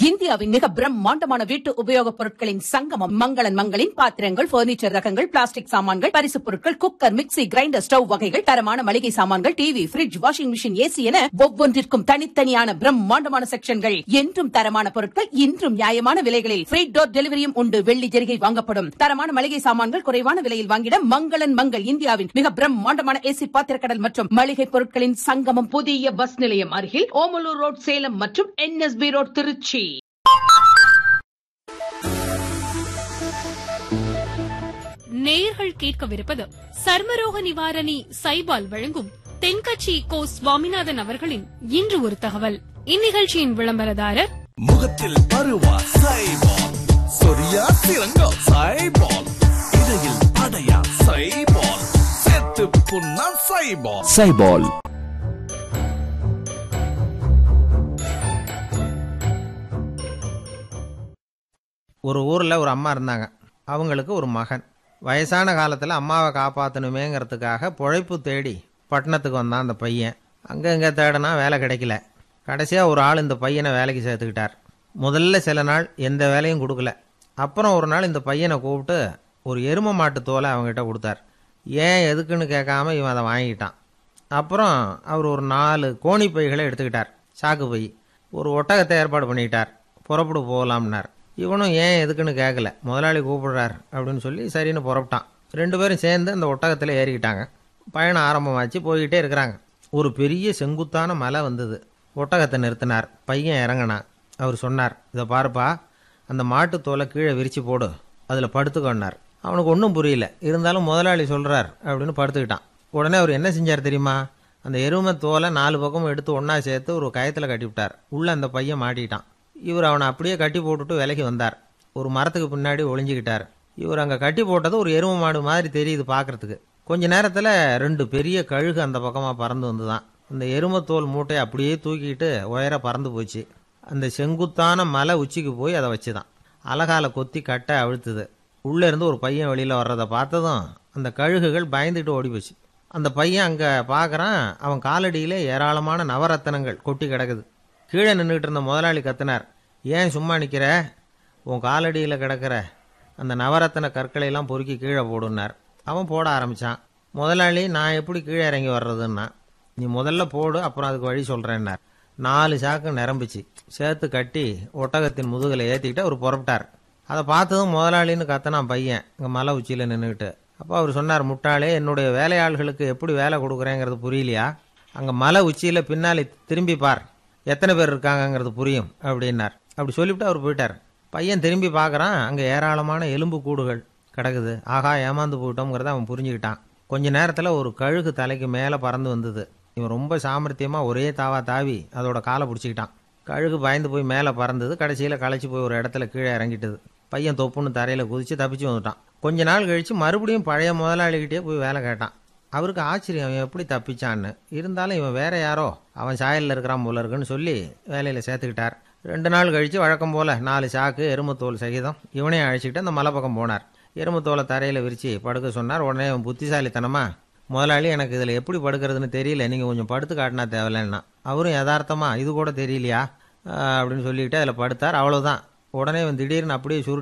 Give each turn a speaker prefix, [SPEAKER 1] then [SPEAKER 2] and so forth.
[SPEAKER 1] இந்தியாவின் மிக பிரம்மாண்டமான வீட்டு உபயோகப் பொருட்களின் சங்கமம் மங்களன் மங்களின் பாத்திரங்கள் பர்னிச்சர் ரகங்கள் பிளாஸ்டிக் சாமான்கள் பரிசுப் பொருட்கள் குக்கர் மிக்ஸி கிரைண்டர் ஸ்டவ் வகைகள் தரமான மளிகை சாமான்கள் TV fridge washing machine AC என ஒவ்வொன்றிற்கும் தனித்தனியான பிரம்மாண்டமான செக்ஷன்கள் என்றும் தரமான பொருட்கள் இன்றும் நியாயமான விலைகளில் ஃப்ரீ டோர் டெலிவரியும் உண்டு வெள்ளி ஜெரிகை வாங்கப்படும் தரமான மளிகை சாமான்கள் குறைவான விலையில் வாங்கிட மங்களன் மங்கள் இந்தியாவின் மிக பிரம்மாண்டமான ஏசி பாத்திரக்கடல் மற்றும் மளிகை பொருட்களின் சங்கமம் புதிய பஸ் நிலையம் அருகில் ஓமலூர் ரோட் சேலம் மற்றும் என்எஸ்பி ரோட் திருச்சி
[SPEAKER 2] நேயர்கள் கேட்கவிருப்பது சர்மரோக நிவாரணி சைபால் வழங்கும் தென்கட்சி கோ சுவாமிநாதன் அவர்களின் இன்று ஒரு தகவல் இந்நிகழ்ச்சியின் விளம்பரதாரர்
[SPEAKER 3] முகத்தில் பருவா சைபால் சொரியா சிறங்கா சைபால் இடையில் அடையா சைபால் செத்து புண்ணா சைபால்
[SPEAKER 4] சைபால்
[SPEAKER 5] ஒரு ஊரில் ஒரு அம்மா இருந்தாங்க அவங்களுக்கு ஒரு மகன் வயசான காலத்தில் அம்மாவை காப்பாற்றணுமேங்கிறதுக்காக பொழைப்பு தேடி பட்டணத்துக்கு வந்தான் அந்த பையன் அங்கே இங்கே தேடினா வேலை கிடைக்கல கடைசியாக ஒரு ஆள் இந்த பையனை வேலைக்கு சேர்த்துக்கிட்டார் முதல்ல சில நாள் எந்த வேலையும் கொடுக்கல அப்புறம் ஒரு நாள் இந்த பையனை கூப்பிட்டு ஒரு எரும மாட்டு தோலை அவங்ககிட்ட கொடுத்தார் ஏன் எதுக்குன்னு கேட்காம இவன் அதை வாங்கிட்டான் அப்புறம் அவர் ஒரு நாலு கோணி பைகளை எடுத்துக்கிட்டார் சாக்கு பை ஒரு ஒட்டகத்தை ஏற்பாடு பண்ணிக்கிட்டார் புறப்படு போகலாம்னார் இவனும் ஏன் எதுக்குன்னு கேட்கல முதலாளி கூப்பிடுறார் அப்படின்னு சொல்லி சரின்னு புறப்பட்டான் ரெண்டு பேரும் சேர்ந்து அந்த ஒட்டகத்தில் ஏறிக்கிட்டாங்க பயணம் ஆரம்பமாச்சு போய்கிட்டே இருக்கிறாங்க ஒரு பெரிய செங்குத்தான மலை வந்தது ஒட்டகத்தை நிறுத்தினார் பையன் இறங்கினான் அவர் சொன்னார் இதை பாருப்பா அந்த மாட்டுத் தோலை கீழே விரிச்சு போடு அதில் படுத்துக்கொண்டார் அவனுக்கு ஒன்றும் புரியல இருந்தாலும் முதலாளி சொல்கிறார் அப்படின்னு படுத்துக்கிட்டான் உடனே அவர் என்ன செஞ்சார் தெரியுமா அந்த எருமை தோலை நாலு பக்கமும் எடுத்து ஒன்றா சேர்த்து ஒரு கயத்தில் கட்டிவிட்டார் உள்ளே அந்த பையன் மாட்டிட்டான் இவர் அவனை அப்படியே கட்டி போட்டுட்டு விலைக்கு வந்தார் ஒரு மரத்துக்கு பின்னாடி ஒளிஞ்சிக்கிட்டார் இவர் அங்கே கட்டி போட்டது ஒரு எருமை மாடு மாதிரி தெரியுது பார்க்கறதுக்கு கொஞ்ச நேரத்தில் ரெண்டு பெரிய கழுகு அந்த பக்கமாக பறந்து வந்துதான் அந்த எருமை தோல் மூட்டையை அப்படியே தூக்கிட்டு உயர பறந்து போச்சு அந்த செங்குத்தான மலை உச்சிக்கு போய் அதை வச்சுதான் அலகால கொத்தி கட்டை அழுத்துது உள்ளே இருந்து ஒரு பையன் வெளியில் வர்றதை பார்த்ததும் அந்த கழுகுகள் பயந்துட்டு ஓடி போச்சு அந்த பையன் அங்கே பார்க்குறான் அவன் காலடியிலே ஏராளமான நவரத்தனங்கள் கொட்டி கிடக்குது கீழே நின்றுட்டு இருந்த முதலாளி கத்தினார் ஏன் சும்மா நிற்கிற உன் காலடியில் கிடக்கிற அந்த நவரத்தன கற்களையெல்லாம் பொறுக்கி கீழே போடுனார் அவன் போட ஆரம்பித்தான் முதலாளி நான் எப்படி கீழே இறங்கி வர்றதுன்னா நீ முதல்ல போடு அப்புறம் அதுக்கு வழி சொல்கிறேன்னார் நாலு சாக்கு நிரம்பிச்சு சேர்த்து கட்டி ஒட்டகத்தின் முதுகில் ஏற்றிக்கிட்டு அவர் புறப்பட்டார் அதை பார்த்ததும் முதலாளின்னு கத்தனான் பையன் இங்கே மலை உச்சியில் நின்றுக்கிட்டு அப்போ அவர் சொன்னார் முட்டாளே என்னுடைய வேலையாள்களுக்கு எப்படி வேலை கொடுக்குறேங்கிறது புரியலையா அங்கே மலை உச்சியில் பின்னாலே திரும்பி பார் எத்தனை பேர் இருக்காங்கங்கிறது புரியும் அப்படின்னார் அப்படி சொல்லிவிட்டு அவர் போயிட்டார் பையன் திரும்பி பார்க்குறான் அங்கே ஏராளமான எலும்பு கூடுகள் கிடக்குது ஆகா ஏமாந்து போயிட்டோங்கிறத அவன் புரிஞ்சுக்கிட்டான் கொஞ்ச நேரத்தில் ஒரு கழுகு தலைக்கு மேலே பறந்து வந்தது இவன் ரொம்ப சாமர்த்தியமாக ஒரே தாவா தாவி அதோட காலை பிடிச்சிக்கிட்டான் கழுகு பயந்து போய் மேலே பறந்தது கடைசியில் களைச்சி போய் ஒரு இடத்துல கீழே இறங்கிட்டது பையன் தொப்புன்னு தரையில் குதித்து தப்பிச்சு வந்துட்டான் கொஞ்ச நாள் கழித்து மறுபடியும் பழைய முதலாளிகிட்டே போய் வேலை கேட்டான் அவருக்கு ஆச்சரியம் அவன் எப்படி தப்பிச்சான்னு இருந்தாலும் இவன் வேற யாரோ அவன் சாயலில் இருக்கிறான் போல இருக்குன்னு சொல்லி வேலையில் சேர்த்துக்கிட்டார் ரெண்டு நாள் கழித்து வழக்கம் போல் நாலு சாக்கு எருமத்தோல் சகிதம் இவனையும் அழைச்சிக்கிட்டு அந்த மலை பக்கம் போனார் எருமத்தோலை தரையில் விரித்து படுக்க சொன்னார் உடனே அவன் புத்திசாலித்தனமா முதலாளி எனக்கு இதில் எப்படி படுக்கிறதுன்னு தெரியல நீங்கள் கொஞ்சம் படுத்து காட்டினா தேவையில்லைன்னா அவரும் யதார்த்தமா இது கூட தெரியலையா ஆஹ் அப்படின்னு சொல்லிக்கிட்டு அதில் படுத்தார் அவ்வளோதான் உடனே இவன் திடீர்னு அப்படியே சுருட்டி